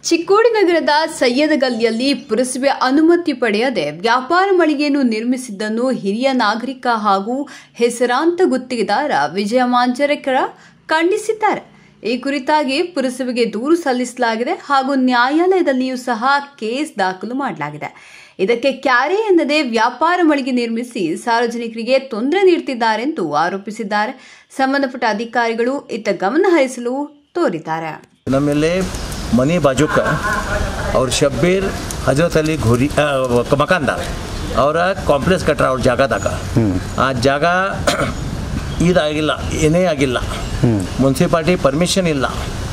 ಚಿಕ್ಕೋಡಿ ನಗರದ ಸಯ್ಯದ ಗಲ್ಲಿಯಲ್ಲಿ ಪುರಸಭೆ ಅನುಮತಿ ಪಡೆಯದೆ ವ್ಯಾಪಾರ ಮಳಿಗೆಯನ್ನು ನಿರ್ಮಿಸಿದ್ದನ್ನು ಹಿರಿಯ ನಾಗರಿಕ ಹಾಗೂ ಹೆಸರಾಂತ ಗುತ್ತಿಗೆದಾರ ವಿಜಯ ಮಾಂಜರೇಕರ ಖಂಡಿಸಿದ್ದಾರೆ ಈ ಕುರಿತಾಗಿ ಪುರಸಭೆಗೆ ದೂರು ಸಲ್ಲಿಸಲಾಗಿದೆ ಹಾಗೂ ನ್ಯಾಯಾಲಯದಲ್ಲಿಯೂ ಸಹ ಕೇಸ್ ದಾಖಲು ಮಾಡಲಾಗಿದೆ ಇದಕ್ಕೆ ಕ್ಯಾರೆ ಎನ್ನದೇ ವ್ಯಾಪಾರ ಮಳಿಗೆ ನಿರ್ಮಿಸಿ ಸಾರ್ವಜನಿಕರಿಗೆ ತೊಂದರೆ ನೀಡುತ್ತಿದ್ದಾರೆಂದು ಆರೋಪಿಸಿದ್ದಾರೆ ಸಂಬಂಧಪಟ್ಟ ಅಧಿಕಾರಿಗಳು ಇತ್ತ ಗಮನ ಹರಿಸಲು ತೋರಿದ್ದಾರೆ ನಮ್ಮಲ್ಲಿ ಮನಿ ಬಾಜುಕ ಅವ್ರ ಶಬ್ಬೀರ್ ಹಜರತ್ ಅಲಿ ಘೋರಿ ಆ, ಮಕಾನ್ದಾರ್ ಅವರ ಕಾಂಪ್ಲೆಕ್ಸ್ ಕಟ್ರ ಅವ್ರ ಜಾಗದಾಗ ಆ ಜಾಗ ಇದಾಗಿಲ್ಲ ಏನೇ ಆಗಿಲ್ಲ ಮುನ್ಸಿಪಾಲ್ಟಿ ಪರ್ಮಿಷನ್ ಇಲ್ಲ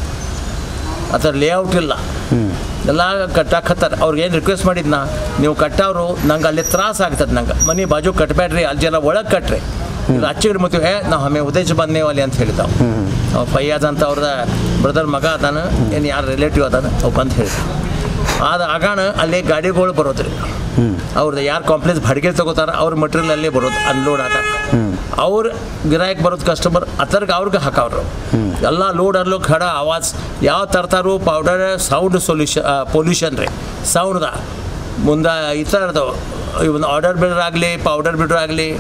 ಅದರ ಲೇಔಟ್ ಇಲ್ಲ ಎಲ್ಲ ಕಟ್ಟಾಕತ್ತಾರ ಅವ್ರಿಗೆ ಏನು ರಿಕ್ವೆಸ್ಟ್ ಮಾಡಿದ್ನ ನೀವು ಕಟ್ಟವ್ರು ನಂಗೆ ಅಲ್ಲಿ ತ್ರಾಸ ಆಗ್ತದೆ ನಂಗೆ ಮನೆ ಬಾಜು ಕಟ್ಟಬೇಡ್ರಿ ಅಲ್ಲಿ ಜನ ಒಳಗೆ ಕಟ್ರಿ ಇಲ್ಲ ಅಚ್ಚಿಗೆ ಮತ್ತೀವಿ ಏ ನಾವು ಹಮೆ ಉದ್ದೇಶ ಬಂದೇವು ಅಲ್ಲಿ ಅಂತ ಹೇಳಿದಾವ್ ಅವ್ರು ಫಯ್ಯಾಜ್ ಅಂತ ಅವ್ರದ ಬ್ರದರ್ ಮಗ ಅದಾನ ಏನು ಯಾರು ರಿಲೇಟಿವ್ ಅದಾನ ಅವು ಬಂದು ಹೇಳಿದ್ರು ಆದ ಆಗಾಣ ಅಲ್ಲಿ ಗಾಡಿಗಳು ಬರೋದ್ರಿ ಅವ್ರದ್ದು ಯಾರು ಕಾಂಪ್ಲೆಕ್ಸ್ ಬಾಡಿಗೆ ತಗೋತಾರ ಅವ್ರ ಮಟೀರಿಯಲ್ ಅಲ್ಲೇ ಬರೋದು ಅನ್ಲೋಡ್ ಆಗ ಅವ್ರ ಗಿರಾಯಕ್ ಬರೋದು ಕಸ್ಟಮರ್ ಅತರ್ಗೆ ಅವ್ರಿಗೆ ಹಾಕವ್ರು ಎಲ್ಲ ಲೋಡ್ ಅನ್ಲೋಡ್ ಖಡ ಆವಾಜ್ ಯಾವ ತರ್ತಾರೋ ಪೌಡರ್ ಸೌಂಡ್ ಸೊಲ್ಯೂಷನ್ ಪೊಲ್ಯೂಷನ್ ರೀ ಸೌಂಡ್ದ ಮುಂದೆ ಈ ಥರದ್ದು ಇವನ್ ಆರ್ಡರ್ ಬಿಡರ್ ಆಗಲಿ ಪೌಡರ್ ಬಿಡ್ರ್ ಆಗಲಿ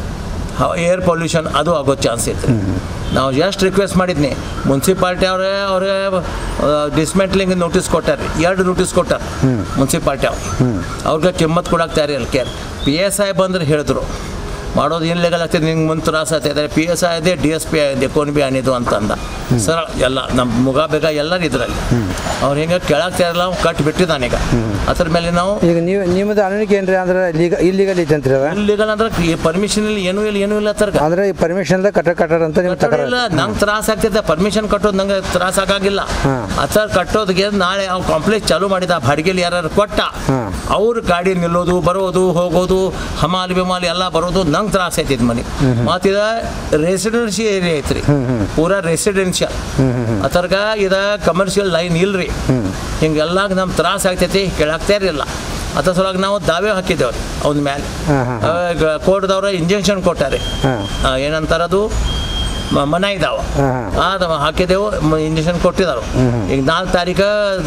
ಏರ್ ಪೊಲ್ಯೂಷನ್ ಅದು ಆಗೋ ಚಾನ್ಸ್ ಐತೆ ನಾವು ಜಸ್ಟ್ ರಿಕ್ವೆಸ್ಟ್ ಮಾಡಿದ್ನಿ ಮುನ್ಸಿಪಾಲ್ಟಿ ಅವ್ರೆ ಅವ್ರಿಗೆ ಡಿಸ್ಮೆಂಟ್ಲಿಂಗ್ ನೋಟಿಸ್ ಕೊಟ್ಟಾರೆ ಎರಡು ನೋಟಿಸ್ ಕೊಟ್ಟಾರ ಮುನ್ಸಿಪಾಲ್ಟಿ ಅವ್ರು ಅವ್ರಿಗೆ ಕಿಮ್ಮತ್ ಕೊಡಕ್ಕೆ ತಯಾರಿಲ್ಲ ಕೇರ್ ಪಿ ಎಸ್ ಐ ಬಂದ್ರೆ ಹೇಳಿದ್ರು ಮಾಡೋದು ಏನು ಲೆಗಲ್ ಆಗ್ತದೆ ನಿಂಗೆ ಮುಂದೆ ತ್ರಾಸ ಆಗ್ತದೆ ಪಿ ಎಸ್ ಐ ಇದೆ ಡಿ ಎಸ್ ಪಿ ಇದೆ ಕೋನ್ ಬಿ ಅನಿದು ಅಂತಂದ ಸರಳ ಎಲ್ಲ ನಮ್ಮ ಮುಗ ಬೇಗ ಎಲ್ಲರೂ ಇದ್ರಲ್ಲಿ ಅವ್ರು ಹಿಂಗೆ ಕೆಳಗೆ ತಯಾರಿಲ್ಲ ಅವ್ನು ಕಟ್ಟಿ ಬಿಟ್ಟಿದ್ದಾನೆ ಈಗ ಅದ್ರ ಮೇಲೆ ನಾವು ಈಗ ನೀವು ನಿಮ್ಮದು ಅನುಮತಿ ಏನ್ರಿ ಅಂದ್ರೆ ಲೀಗ ಇಲ್ಲಿಗಲ್ ಐತೆ ಅಂತೀರ ಲೀಗಲ್ ಅಂದ್ರೆ ಪರ್ಮಿಷನ್ ಇಲ್ಲ ಏನೂ ಇಲ್ಲ ಏನೂ ಇಲ್ಲ ತರ್ಗ ಅಂದ್ರೆ ಈ ಪರ್ಮಿಷನ್ ಕಟ್ಟ ಕಟ್ಟಾರ ಅಂತ ನೀವು ತಕರಾರು ಇಲ್ಲ ನಂಗೆ ತ್ರಾಸ ಆಗ್ತೈತೆ ಪರ್ಮಿಷನ್ ಕಟ್ಟೋದು ನಂಗೆ ತ್ರಾಸ ಆಗಾಗಿಲ್ಲ ಹಾ. ಅಸರ್ ಕಟ್ಟೋದಕ್ಕೆ ನಾಳೆ ಅವ್ನು ಕಾಂಪ್ಲೆಕ್ಸ್ ಚಾಲೂ ಮಾಡಿದ ಬಾಡಿಗೆಲಿ ಯಾರು ಕೊಟ್ಟ ಹಾ. ಅವ್ರ ಗಾಡಿ ನಿಲ್ಲೋದು ಬರೋದು ಹೋಗೋದು ಹಮಾಲಿ ಬಿಮಾಲಿ ಎಲ್ಲ ಬರೋದು ನಂಗೆ ತ್ರಾಸ ಐತಿದ್ ಮನೆ ಮತ್ತಿದ ರೆಸಿಡೆನ್ಸಿ ಏರಿಯಾ ಐತ್ರಿ ಪೂರಾ ರೆಸಿಡೆನ್ಷಿಯಲ್ ಅದ್ರಾಗ ಇದ ಕಮರ್ಷಿಯಲ್ ಲೈನ್ ಇಲ್ರಿ ಹಿಂಗೆಲ್ಲ ನಮ್ಗೆ ತ್ರಾಸ ಆಗ್ತೈತಿ ಕೇಳಾಗ್ತಾ ಇರಲಿಲ್ಲ ಅದ್ರ ಸಲುವಾಗಿ ನಾವು ದಾವೆ ಹಾಕಿದ್ದೇವೆ ಅವನ ಮೇಲೆ ಹಾ, ಹಾ, ಕೋರ್ಟ್ದವ್ರ ಇಂಜೆಕ್ಷನ್ ಕೊಟ್ಟಾರೆ ಹಾ. ಆ, ಏನಂತಾರದು ಮ- ಮನ ಇದಾವ ಹಾ, ಅದು ಹಾಕಿದೆವು ಇಂಜೆಕ್ಷನ್ ಕೊಟ್ಟಿದ್ದಾರೆ ಈಗ ನಾಲ್ಕು ತಾರೀಕು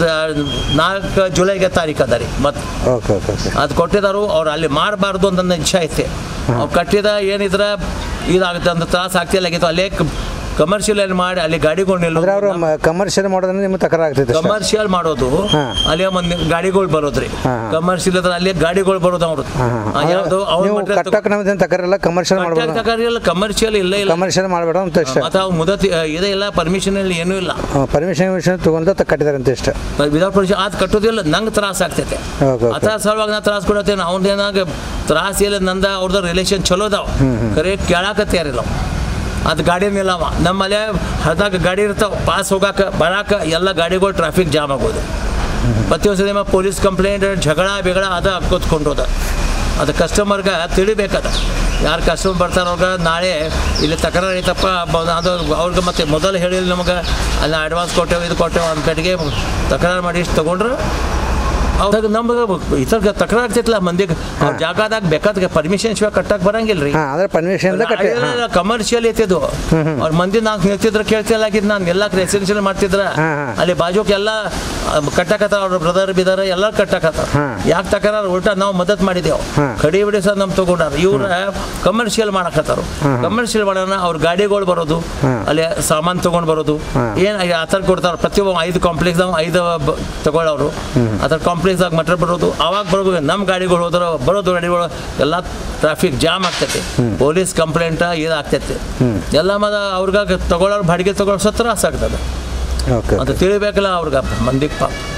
ನಾಲ್ಕು ಜುಲೈಗೆ ತಾರೀಕು ಅದ ರೀ ಮತ್ತು ಓಕೆ ಓಕೆ ಓಕೆ ಅದು ಕೊಟ್ಟಿದ್ದಾರು ಅವ್ರು ಅಲ್ಲಿ ಮಾಡಬಾರ್ದು ಅಂತ ನನ್ನ ಇಚ್ಛೆ ಐತೆ ಅವ್ರು ಕಟ್ಟಿದ ಏನಿದ್ರ ಇದಾಗುತ್ತೆ ಅಂತ ತ್ರಾಸ ಆಗ್ತಿಲ್ಲ ಆಗಿತ್ತು ಅಲ್ಲೇ ಕಮರ್ಷಿಯಲ್ ಏನು ಮಾಡಿ ಅಲ್ಲಿ ಗಾಡಿಗಳು ಅಂದ್ರೆ ನಿಲ್ಲೋದು ಅವರು ಕಮರ್ಷಿಯಲ್ ಮಾಡೋದ್ರೆ ನಿಮ್ಗೆ ತಕರಾರು ಆಗ್ತೈತೆ ಅಷ್ಟೇ. ಕಮರ್ಷಿಯಲ್ ಮಾಡೋದು ಹಾ. ಅಲ್ಲಿ ಒಂದು ಗಾಡಿಗಳು ಬರೋದ್ರಿ ಹಾ. ಕಮರ್ಷಿಯಲ್ ಅದ್ರ ಅಲ್ಲಿ ಗಾಡಿಗಳು ಬರೋದು ಅವ್ರದ್ದು ಹಾ, ಹಾ. ಆ, ಯಾವ್ದು ಅವ್ರ ನೀವು ಕಟ್ಟಕ್ಕೆ ನಮ್ದೇನು ತಕರಿಲ್ಲ ಕಮರ್ಷಿಯಲ್ ಮಾಡ್ಬೋದು ಕಮರ್ಷಿಯಲ್ ಇಲ್ಲ ಇಲ್ಲ ಕಮರ್ಷಿಯಲ್ ಮಾಡಬೇಡ ಅಂತ ಇಷ್ಟ ಮತ್ತೆ ಅವ್ರು ಮುದತಿ ಇದೇ ಇಲ್ಲ ಪರ್ಮಿಷನ್ ಇಲ್ಲ ಏನೂ ಇಲ್ಲ ಪರ್ಮಿಷನ್ ವಿಷನ್ ತಗೊಂಡು ತ ಕಟ್ಟಿದ್ದಾರೆ ಅಂತ ಇಷ್ಟ ವಿದೌಟ್ ಪರ್ಮಿಷನ್ ಅದು ಕಟ್ಟೋದಿಲ್ಲ ನಂಗೆ ತ್ರಾಸ ಆಗ್ತೈತೆ ಓಕೆ ಅದ ಸಲುವಾಗಿ ನಾ ತ್ರಾಸ ಕೊಡತ್ತೇನೆ ಅವ್ನದೇನಾಗ ತ್ರಾಸ ಇಲ್ಲ ನಂದ ಅವ್ರದ್ದು ರಿಲೇಷನ್ ಚಲೋ ಅದಾವ ಖರೆ ಕೇಳಾಕತ್ಯಾರಿಲ್ಲ ಅದು ಗಾಡಿ ನಿಲ್ಲವ ನಮ್ಮಲ್ಲೇ ಹರಿದಾಗ ಗಾಡಿ ಇರ್ತಾವ ಪಾಸ್ ಹೋಗಾಕ ಬರಾಕ ಎಲ್ಲ ಗಾಡಿಗಳು ಟ್ರಾಫಿಕ್ ಜಾಮ್ ಆಗೋದು ಪ್ರತಿಯೊಂದು ಸಲ ಪೊಲೀಸ್ ಕಂಪ್ಲೇಂಟ್ ಜಗಳ ಬೆಗಳ ಅದ ಹಾಕೋತ್ಕೊಂಡೋದ ಅದು ಕಸ್ಟಮರ್ಗೆ ತಿಳಿಬೇಕದ ಯಾರು ಕಸ್ಟಮರ್ ಬರ್ತಾರೋ ಅವ್ರಿಗೆ ನಾಳೆ ಇಲ್ಲಿ ತಕರಾರು ಐತಪ್ಪ ಬ- ಅದು ಅವ್ರಿಗೆ ಮತ್ತೆ ಮೊದಲು ಹೇಳಿಲ್ಲ ನಮಗೆ ಅಲ್ಲಿ ಅಡ್ವಾನ್ಸ್ ಕೊಟ್ಟೆವು ಇದು ಕೊಟ್ಟೆವು ಅಂತ ಕಡೆಗೆ ತಕರಾರು ಮಾಡಿ ಇಷ್ಟು ತೊಗೊಂಡ್ರೆ ಅವ್ರಿಗೆ ನಮ್ಗೆ ಇತರ ತಕರಾರು ಆಗ್ತೈತಲ್ಲ ಮಂದಿಗೆ ಅವ್ರ ಜಾಗದಾಗ ಬೇಕಾದ ಪರ್ಮಿಷನ್ ಶಿವ ಕಟ್ಟಕ್ಕೆ ಬರಂಗಿಲ್ಲ ರೀ ಹಾಂ ಅಂದ್ರೆ ಪರ್ಮಿಷನ್ ಕಟ್ಟಿ ಹಾಂ ಕಮರ್ಷಿಯಲ್ ಐತಿದು ಅವ್ರ ಮಂದಿ ನಾಲ್ಕು ನಿಲ್ತಿದ್ರ ಕೇಳ್ತಿಲ್ಲಾಗಿದ್ದು ನಾನು ಎಲ್ಲ ರೆಸಿಡೆನ್ಷಿಯಲ್ ಮಾಡ್ತಿದ್ರ ಹಾ, ಹಾ. ಅಲ್ಲಿ ಬಾಜುಕ್ ಎಲ್ಲ ಕಟ್ಟಕತ್ತಾರ ಅವ್ರ ಬ್ರದರ್ ಬಿದರ್ ಎಲ್ಲ ಕಟ್ಟಕತ್ತಾರ ಹಾ. ಯಾಕೆ ತಕರಾರ ಉಲ್ಟಾ ನಾವು ಮದತ್ ಮಾಡಿದೆವು ಹಾ. ಕಡಿ ಬಿಡಿ ಸಹ ನಮ್ ತಗೊಂಡಾರ ಇವ್ರ ಕಮರ್ಷಿಯಲ್ ಮಾಡಕತ್ತಾರ ಕಮರ್ಷಿಯಲ್ ಮಾಡೋಣ ಅವ್ರ ಗಾಡಿಗಳು ಬರೋದು ಹಾ. ಅಲ್ಲಿ ಸಾಮಾನು ತಗೊಂಡ್ ಬರೋದು ಹಾ. ಏನ್ ಆ ಥರ ಕೊಡ್ತಾರ ಪ್ರತಿಯೊಬ್ಬ ಐದು ಕಾಂಪ್ಲೆಕ್ಸ್ ಐದು ಬ- ತಗೊಳ್ಳೋರು ಅದ್ರ ಕಾಂಪ್ಲೆಕ್ಸ್ದಾಗ ಮಟ್ರ್ ಬರೋದು ಅವಾಗ ಬರ್ಬೇಕು ನಮ್ಮ ಗಾಡಿಗಳು ಹೋದ್ರೆ ಬರೋದು ಗಾಡಿಗಳು ಎಲ್ಲ ಟ್ರಾಫಿಕ್ ಜಾಮ್ ಆಗ್ತೈತಿ ಪೊಲೀಸ್ ಕಂಪ್ಲೇಂಟ ಇದಾಗ್ತೈತಿ ಎಲ್ಲ ಮದ ಅವ್ರಿಗೆ ತಗೊಳ್ಳೋರು ಬಾಡಿಗೆ ತಗೊಳ್ಳೋ ಸತ್ರ ತ್ರಾಸ ಆಗ್ತದೆ ಓಕೆ ಅಂತ ತಿಳಿಬೇಕಲ್ಲ ಅವ್ರಿಗೆ ಮಂದಿಗೆ ಪಾಪ